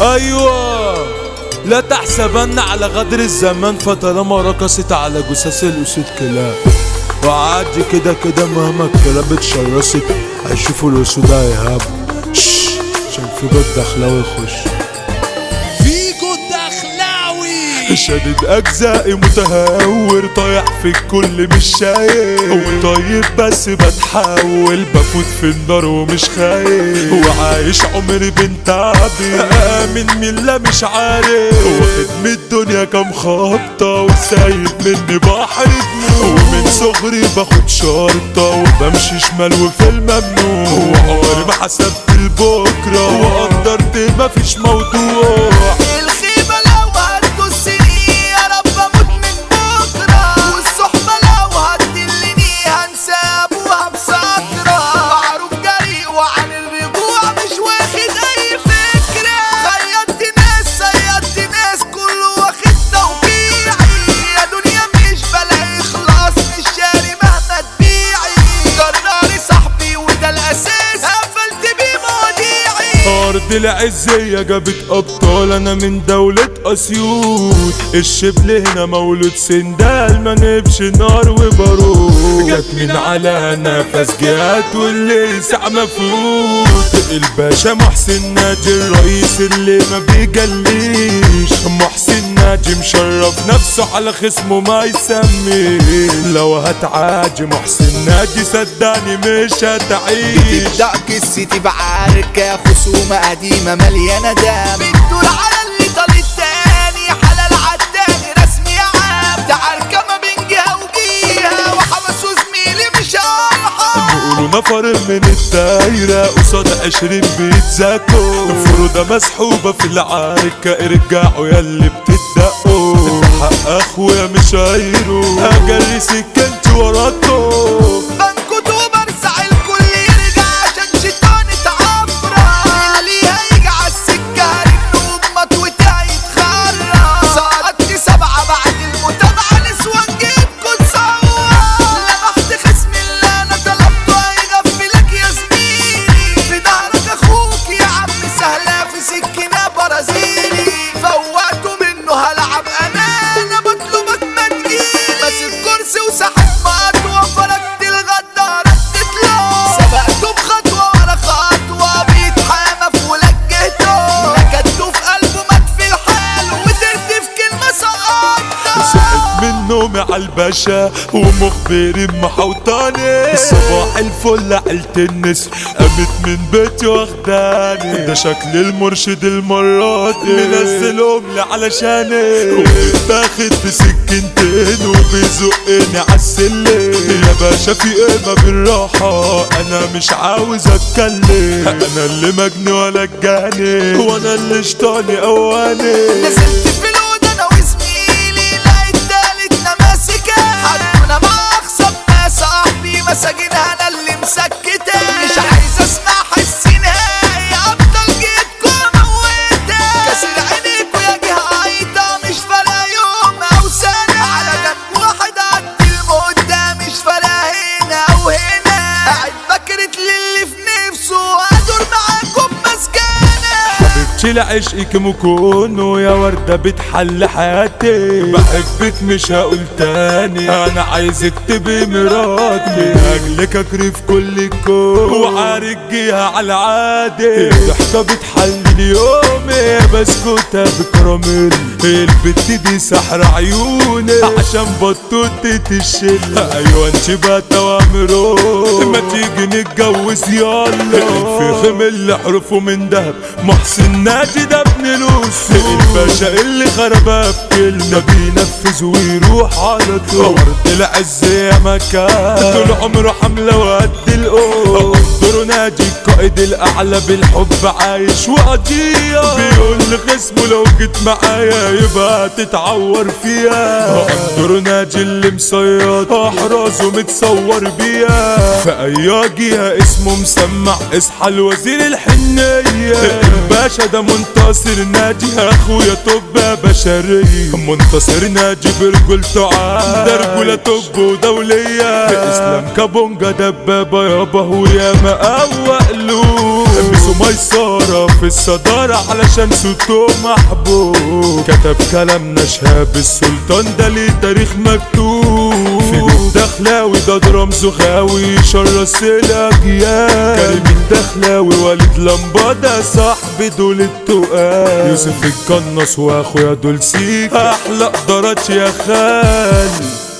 ايوه لا تحسبن على غدر الزمان فطالما رقصت على جثث الاسود كلاب وعادي كده كده مهما الكلاب اتشرست هيشوفوا الاسود هيهابوا شش، عشان في جد دخلاوي يخش فيجو الدخلاوي شدد اجزائي متهور طايح في الكل مش شايف وطيب بس بتحول بفوت في النار ومش خايف وعايش عمري بنت عبي امن مين لا مش عارف واخد من الدنيا كام خبطة وسايب مني بحر دموع ومن صغري باخد شرطة وبمشي شمال وفي الممنوع وعمري ما حسبت لبكرة وقدرت مفيش موضوع الخيبة لو هتدسني يا رب اموت من بكرة والصحبة لو هتدلني هنسى ابوها بسكرة معروف جريء وعن الرجوع مش واخد اي فكرة خيطت ناس صيدت ناس كله واخد توقيعي يا دنيا مش بلاقي خلاص مش شاري مهما تبيعي جراري صاحبي وده الاساس قفلت بيه مواضيعي أرض العزية جابت أبطال أنا من دولة أسيوط الشبل هنا مولود سندال ما نبش نار وبارود جت من على نفس جات واللي ساعة مفوت الباشا محسن ناجي الرئيس اللي ما بيجليش محسن ناجي مشرف نفسه على خصمه ما يسمي لو هتعاجي محسن ناجي صدقني مش هتعيش تبدأ قصتي بعركة خصومة قديمة مليانة دم بتدور على اللي طال التاني حلال عالتاني رسمي عام ده عركة ما بين جهة وجهة وحماس وزميلي مش هرحم بيقولوا نفر من الدايرة قصاد عشرين بيتزاكوا فرودة مسحوبة في العركة ارجعوا ياللي بتدقوا ده حق اخويا مش هيرو هجري سكنت وراكوا بنكت وبرزع الكل يرجع عشان شيطان اتعفرة اللي هيجي عالسكة هرنه بمطوتي هيتخرى سقطت سبعة بعد المتابعة نسوان جيتكوا تصور لمحت خصم اللي انا طلبته هيغفلك يا زميلي في ظهرك اخوك يا عم سهلة في سكينة برازيلي فوقته منه هلعب انا انا بطلبك ما تجيلي ماسك كرسي وسحب مات وفرجت الغدارة تطلع سبقته بخطوة ورا خطوة بيتحامى في ولجهته نكدته في قلبه مات في الحال وقدرت في كلمة سقطتها صحيت من نومي عالباشا ومخبري محوطاني صباح الفل عيلة النسر قامت من بيتي واخداني ده شكل المرشد المرات منزلهم لي علشاني وبتاخد بسكنتين وبيزقني عالسلم يا باشا في ايه ما بالراحة انا مش عاوز اتكلم انا اللي مجني ولا جاني وانا اللي شطاني اواني نزلت في الأوضة أنا وزميلي لقيت تالتنا ماسكة حطونا مع أخصم ناس صاحبي مساجينها أنا اللي مسكتة مش عايز أسمع حس نهائي أبطل جيتكم موتة كسر عينيكوا يا جهة عيطة مش فارقة يوم أو سنة على جنب واحد عدي المدة مش فارقة هنا أو هنا قاعد بكرت للي في نفسه أدور معاكم مسكنة حبيبتي لعشقك مكونو يا وردة بتحل حياتي بحبك مش هقول تاني انا عايزك تبقي مراتي اجلك اجري في كل الكون وعارجيها على عادي الضحكة بتحلل يومي بسكوتة بكراميل البت دي سحر عيوني عشان بطوطة الشلة ايوه انت بقى توامرو ما تيجي نتجوز يلا الفخ من اللي حرفه من دهب محسن ناجي ده ابن لوسو الباشا اللي خربها بكلمة بينفذ ويروح على طول ارض العز يا مكان طول عمره حملة وقد القوم انظروا ناجي القائد الاعلى بالحب عايش وقضية بيقول لخصمه لو جيت معايا يبقى تتعور فيها انظروا ناجي اللي مصياد احرازه متصور بيها في اي جهة اسمه مسمع اصحى الوزير الحنية الباشا ده منتصر ناجي اخويا طب بشرية منتصر ناجي برجولته عاد ده رجولة طب ودولية اسلام كابونجا دبابة يابا ويا مقوق له مألوف ميسو ميسارة في الصدارة علشان صوته محبوب كتب كلامنا شهاب السلطان ده ليه تاريخ مكتوب في الدخلاوي ده رمزه غاوي شرس الاجيال كريم الدخلاوي وليد لمبادة صاحبي دول التقال يوسف القناص واخويا دول سيك احلى قدرات يا خال